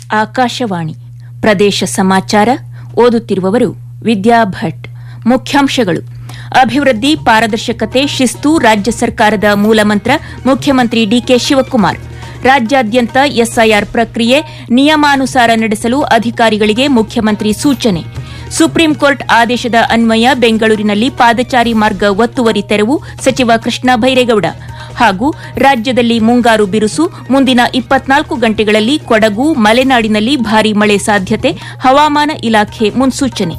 ಆಕಾಶವಾಣಿ ಪ್ರದೇಶ ಸಮಾಚಾರ ಓದುತ್ತಿರುವವರು ವಿದ್ಯಾ ಭಟ್ ಮುಖ್ಯಾಂಶಗಳು ಅಭಿವೃದ್ಧಿ ಪಾರದರ್ಶಕತೆ ಶಿಸ್ತು ರಾಜ್ಯ ಸರ್ಕಾರದ ಮೂಲಮಂತ್ರ ಮುಖ್ಯಮಂತ್ರಿ ಡಿಕೆ ಶಿವಕುಮಾರ್ ರಾಜ್ಯಾದ್ಯಂತ ಎಸ್ಐಆರ್ ಪ್ರಕ್ರಿಯೆ ನಿಯಮಾನುಸಾರ ನಡೆಸಲು ಅಧಿಕಾರಿಗಳಿಗೆ ಮುಖ್ಯಮಂತ್ರಿ ಸೂಚನೆ ಸುಪ್ರೀಂ ಕೋರ್ಟ್ ಆದೇಶದ ಅನ್ವಯ ಬೆಂಗಳೂರಿನಲ್ಲಿ ಪಾದಚಾರಿ ಮಾರ್ಗ ಒತ್ತುವರಿ ತೆರವು ಸಚಿವ ಕೃಷ್ಣ ಬೈರೇಗೌಡ ಹಾಗೂ ರಾಜ್ಯದಲ್ಲಿ ಮುಂಗಾರು ಬಿರುಸು ಮುಂದಿನ ಇಪ್ಪತ್ನಾಲ್ಕು ಗಂಟೆಗಳಲ್ಲಿ ಕೊಡಗು ಮಲೆನಾಡಿನಲ್ಲಿ ಭಾರೀ ಮಳೆ ಸಾಧ್ಯತೆ ಹವಾಮಾನ ಇಲಾಖೆ ಮುನ್ಸೂಚನೆ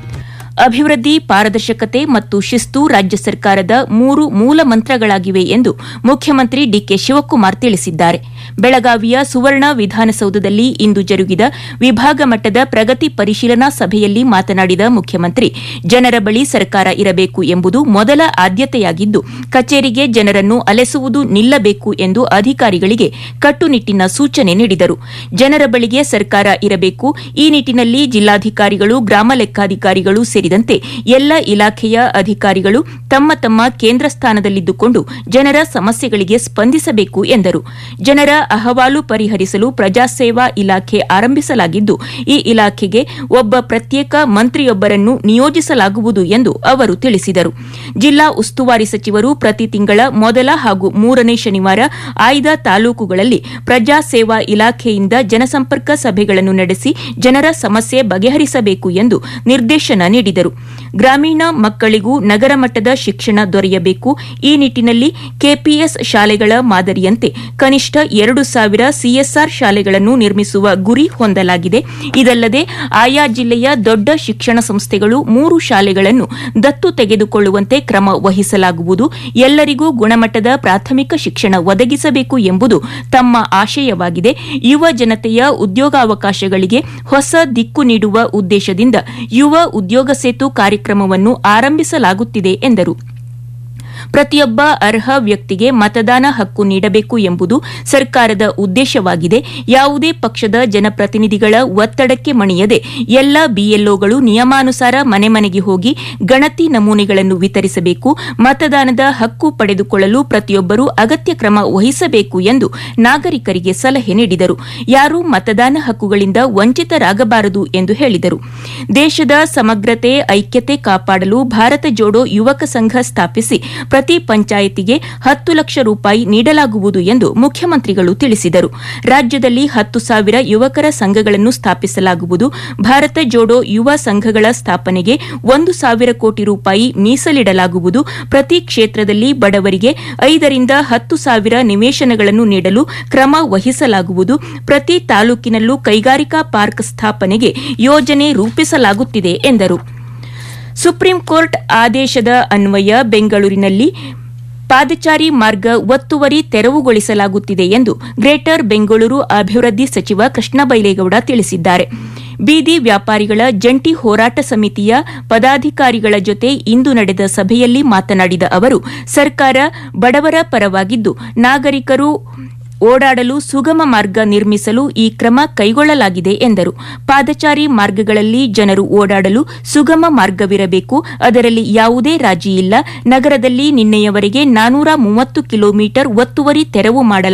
ಅಭಿವೃದ್ಧಿ ಪಾರದರ್ಶಕತೆ ಮತ್ತು ಶಿಸ್ತು ರಾಜ್ಯ ಸರ್ಕಾರದ ಮೂರು ಮೂಲ ಮಂತ್ರಗಳಾಗಿವೆ ಎಂದು ಮುಖ್ಯಮಂತ್ರಿ ಡಿಕೆ ಶಿವಕುಮಾರ್ ತಿಳಿಸಿದ್ದಾರೆ ಬೆಳಗಾವಿಯ ಸುವರ್ಣ ವಿಧಾನಸೌಧದಲ್ಲಿ ಇಂದು ಜರುಗಿದ ವಿಭಾಗ ಮಟ್ಟದ ಪ್ರಗತಿ ಪರಿಶೀಲನಾ ಸಭೆಯಲ್ಲಿ ಮಾತನಾಡಿದ ಮುಖ್ಯಮಂತ್ರಿ ಜನರ ಬಳಿ ಸರ್ಕಾರ ಇರಬೇಕು ಎಂಬುದು ಮೊದಲ ಆದ್ಯತೆಯಾಗಿದ್ದು ಕಚೇರಿಗೆ ಜನರನ್ನು ಅಲೆಸುವುದು ನಿಲ್ಲಬೇಕು ಎಂದು ಅಧಿಕಾರಿಗಳಿಗೆ ಕಟ್ಟುನಿಟ್ಟಿನ ಸೂಚನೆ ನೀಡಿದರು ಜನರ ಬಳಿಗೆ ಸರ್ಕಾರ ಇರಬೇಕು ಈ ನಿಟ್ಟಿನಲ್ಲಿ ಜಿಲ್ಲಾಧಿಕಾರಿಗಳು ಗ್ರಾಮ ಲೆಕ್ಕಾಧಿಕಾರಿಗಳು ಸೇರಿದಂತೆ ಎಲ್ಲ ಇಲಾಖೆಯ ಅಧಿಕಾರಿಗಳು ತಮ್ಮ ತಮ್ಮ ಕೇಂದ್ರ ಸ್ಥಾನದಲ್ಲಿದ್ದುಕೊಂಡು ಜನರ ಸಮಸ್ಯೆಗಳಿಗೆ ಸ್ಪಂದಿಸಬೇಕು ಎಂದರು ಜನರ ಅಹವಾಲು ಪರಿಹರಿಸಲು ಪ್ರಜಾಸೇವಾ ಇಲಾಖೆ ಆರಂಭಿಸಲಾಗಿದ್ದು ಈ ಇಲಾಖೆಗೆ ಒಬ್ಬ ಪ್ರತ್ಯೇಕ ಮಂತ್ರಿಯೊಬ್ಬರನ್ನು ನಿಯೋಜಿಸಲಾಗುವುದು ಎಂದು ಅವರು ತಿಳಿಸಿದರು ಜಿಲ್ಲಾ ಉಸ್ತುವಾರಿ ಸಚಿವರು ಪ್ರತಿ ತಿಂಗಳ ಮೊದಲ ಹಾಗೂ ಮೂರನೇ ಶನಿವಾರ ಆಯ್ದ ತಾಲೂಕುಗಳಲ್ಲಿ ಪ್ರಜಾಸೇವಾ ಇಲಾಖೆಯಿಂದ ಜನಸಂಪರ್ಕ ಸಭೆಗಳನ್ನು ನಡೆಸಿ ಜನರ ಸಮಸ್ಯೆ ಬಗೆಹರಿಸಬೇಕು ಎಂದು ನಿರ್ದೇಶನ ನೀಡಿದರು ಗ್ರಾಮೀಣ ಮಕ್ಕಳಿಗೂ ನಗರ ಮಟ್ಟದ ಶಿಕ್ಷಣ ದೊರೆಯಬೇಕು ಈ ನಿಟ್ಟಿನಲ್ಲಿ ಕೆಪಿಎಸ್ ಶಾಲೆಗಳ ಮಾದರಿಯಂತೆ ಕನಿಷ್ಠ ಎರಡು ಸಾವಿರ ಸಿಎಸ್ಆರ್ ಶಾಲೆಗಳನ್ನು ನಿರ್ಮಿಸುವ ಗುರಿ ಹೊಂದಲಾಗಿದೆ ಇದಲ್ಲದೆ ಆಯಾ ಜಿಲ್ಲೆಯ ದೊಡ್ಡ ಶಿಕ್ಷಣ ಸಂಸ್ಥೆಗಳು ಮೂರು ಶಾಲೆಗಳನ್ನು ದತ್ತು ತೆಗೆದುಕೊಳ್ಳುವಂತೆ ಕ್ರಮ ವಹಿಸಲಾಗುವುದು ಎಲ್ಲರಿಗೂ ಗುಣಮಟ್ಟದ ಪ್ರಾಥಮಿಕ ಶಿಕ್ಷಣ ಒದಗಿಸಬೇಕು ಎಂಬುದು ತಮ್ಮ ಆಶಯವಾಗಿದೆ ಯುವ ಜನತೆಯ ಉದ್ಯೋಗಾವಕಾಶಗಳಿಗೆ ಹೊಸ ದಿಕ್ಕು ನೀಡುವ ಉದ್ದೇಶದಿಂದ ಯುವ ಉದ್ಯೋಗ ಸೇತು ಕಾರ್ಯಕ್ರಮವನ್ನು ಆರಂಭಿಸಲಾಗುತ್ತಿದೆ ಎಂದರು ಪ್ರತಿಯೊಬ್ಬ ಅರ್ಹ ವ್ಯಕ್ತಿಗೆ ಮತದಾನ ಹಕ್ಕು ನೀಡಬೇಕು ಎಂಬುದು ಸರ್ಕಾರದ ಉದ್ದೇಶವಾಗಿದೆ ಯಾವುದೇ ಪಕ್ಷದ ಜನಪ್ರತಿನಿಧಿಗಳ ಒತ್ತಡಕ್ಕೆ ಮಣಿಯದೆ ಎಲ್ಲ ಬಿಎಲ್ಒಗಳು ನಿಯಮಾನುಸಾರ ಮನೆ ಮನೆಗೆ ಹೋಗಿ ಗಣತಿ ನಮೂನೆಗಳನ್ನು ವಿತರಿಸಬೇಕು ಮತದಾನದ ಹಕ್ಕು ಪಡೆದುಕೊಳ್ಳಲು ಪ್ರತಿಯೊಬ್ಬರೂ ಅಗತ್ಯ ಕ್ರಮ ವಹಿಸಬೇಕು ಎಂದು ನಾಗರಿಕರಿಗೆ ಸಲಹೆ ನೀಡಿದರು ಯಾರೂ ಮತದಾನ ಹಕ್ಕುಗಳಿಂದ ವಂಚಿತರಾಗಬಾರದು ಎಂದು ಹೇಳಿದರು ದೇಶದ ಸಮಗ್ರತೆ ಐಕ್ಯತೆ ಕಾಪಾಡಲು ಭಾರತ ಜೋಡೋ ಯುವಕ ಸಂಘ ಸ್ಥಾಪಿಸಿ ಪ್ರತಿ ಪಂಚಾಯಿತಿಗೆ ಹತ್ತು ಲಕ್ಷ ರೂಪಾಯಿ ನೀಡಲಾಗುವುದು ಎಂದು ಮುಖ್ಯಮಂತ್ರಿಗಳು ತಿಳಿಸಿದರು ರಾಜ್ಯದಲ್ಲಿ ಹತ್ತು ಸಾವಿರ ಯುವಕರ ಸಂಘಗಳನ್ನು ಸ್ಥಾಪಿಸಲಾಗುವುದು ಭಾರತ ಜೋಡೋ ಯುವ ಸಂಘಗಳ ಸ್ಥಾಪನೆಗೆ ಒಂದು ಸಾವಿರ ಕೋಟಿ ರೂಪಾಯಿ ಮೀಸಲಿಡಲಾಗುವುದು ಪ್ರತಿ ಕ್ಷೇತ್ರದಲ್ಲಿ ಬಡವರಿಗೆ ಐದರಿಂದ ಹತ್ತು ಸಾವಿರ ನಿವೇಶನಗಳನ್ನು ನೀಡಲು ಕ್ರಮ ವಹಿಸಲಾಗುವುದು ಪ್ರತಿ ತಾಲೂಕಿನಲ್ಲೂ ಕೈಗಾರಿಕಾ ಪಾರ್ಕ್ ಸ್ಥಾಪನೆಗೆ ಯೋಜನೆ ರೂಪಿಸಲಾಗುತ್ತಿದೆ ಎಂದರು ಸುಪ್ರೀಂ ಕೋರ್ಟ್ ಆದೇಶದ ಅನ್ವಯ ಬೆಂಗಳೂರಿನಲ್ಲಿ ಪಾದಚಾರಿ ಮಾರ್ಗ ಒತ್ತುವರಿ ತೆರವುಗೊಳಿಸಲಾಗುತ್ತಿದೆ ಎಂದು ಗ್ರೇಟರ್ ಬೆಂಗಳೂರು ಅಭಿವೃದ್ಧಿ ಸಚಿವ ಕೃಷ್ಣ ಬೈಲೇಗೌಡ ತಿಳಿಸಿದ್ದಾರೆ ಬೀದಿ ವ್ಯಾಪಾರಿಗಳ ಜಂಟಿ ಹೋರಾಟ ಸಮಿತಿಯ ಪದಾಧಿಕಾರಿಗಳ ಜೊತೆ ಇಂದು ನಡೆದ ಸಭೆಯಲ್ಲಿ ಮಾತನಾಡಿದ ಅವರು ಸರ್ಕಾರ ಬಡವರ ಪರವಾಗಿದ್ದು ನಾಗರಿಕರು ಓಡಾಡಲು ಸುಗಮ ಮಾರ್ಗ ನಿರ್ಮಿಸಲು ಈ ಕ್ರಮ ಕೈಗೊಳ್ಳಲಾಗಿದೆ ಎಂದರು ಪಾದಚಾರಿ ಮಾರ್ಗಗಳಲ್ಲಿ ಜನರು ಓಡಾಡಲು ಸುಗಮ ಮಾರ್ಗವಿರಬೇಕು ಅದರಲ್ಲಿ ಯಾವುದೇ ರಾಜಿ ಇಲ್ಲ ನಗರದಲ್ಲಿ ನಿನ್ನೆಯವರೆಗೆ ನಾನೂರ ಮೂವತ್ತು ಕಿಲೋಮೀಟರ್ ಒತ್ತುವರಿ ತೆರವು ಮಾಡಲಾಗಿದೆ